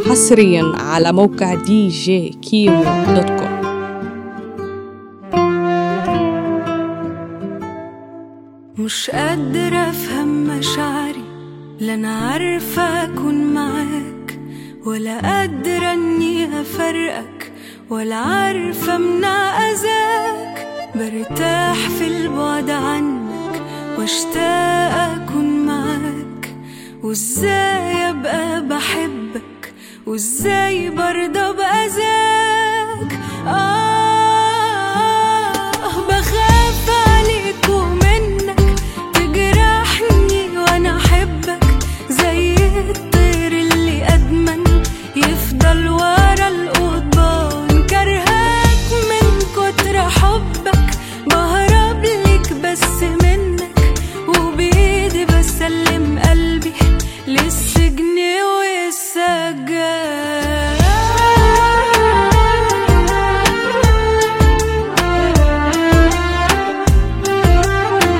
حصريا على موقع دي جي كيمو دوت كوم مش قادرة أفهم مشاعري لا أنا عارفة أكون معاك ولا قادرة إني أفرقك ولا عارفة أمنع أذاك برتاح في البعد عنك واشتاق أكون معاك وإزاي أبقى بحبك وإزاي برضى بأذاك آه بخاف عليك ومنك تجرحني وأنا أحبك زي الطير اللي أدمن يفضل ورا القضبان كرهاك من كتر حبك بهرب ليك بس منك وبإيدي بسلم قلبي للسجن والسجان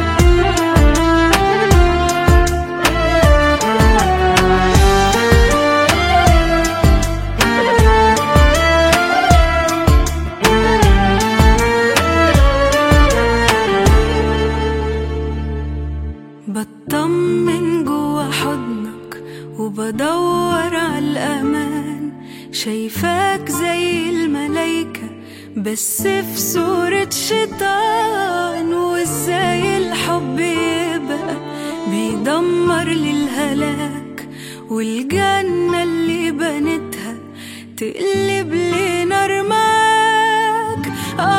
بطمن جوا حضنك وبدور على الأمان شايفاك زي الملايكة بس في صورة شيطان وازاي الحب يبقى بيدمر للهلاك والجنة اللي بنتها تقلب لي نار معاك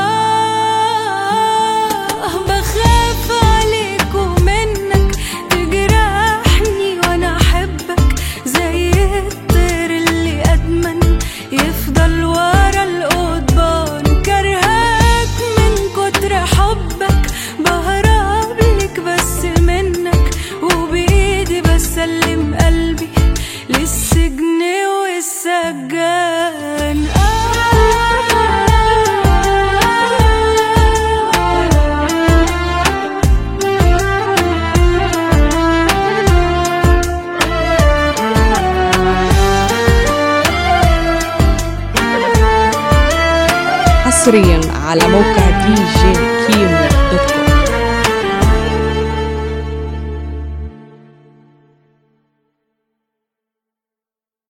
آه بخاف عليك ومنك تجرحني وانا احبك زي الطير اللي ادمن يفضل ورا القضبان كرهاك من كتر حبك بهرب لك بس منك وبايدي بسلم قلبي للسجن والسجان حصريا على موقع دي جي كيمو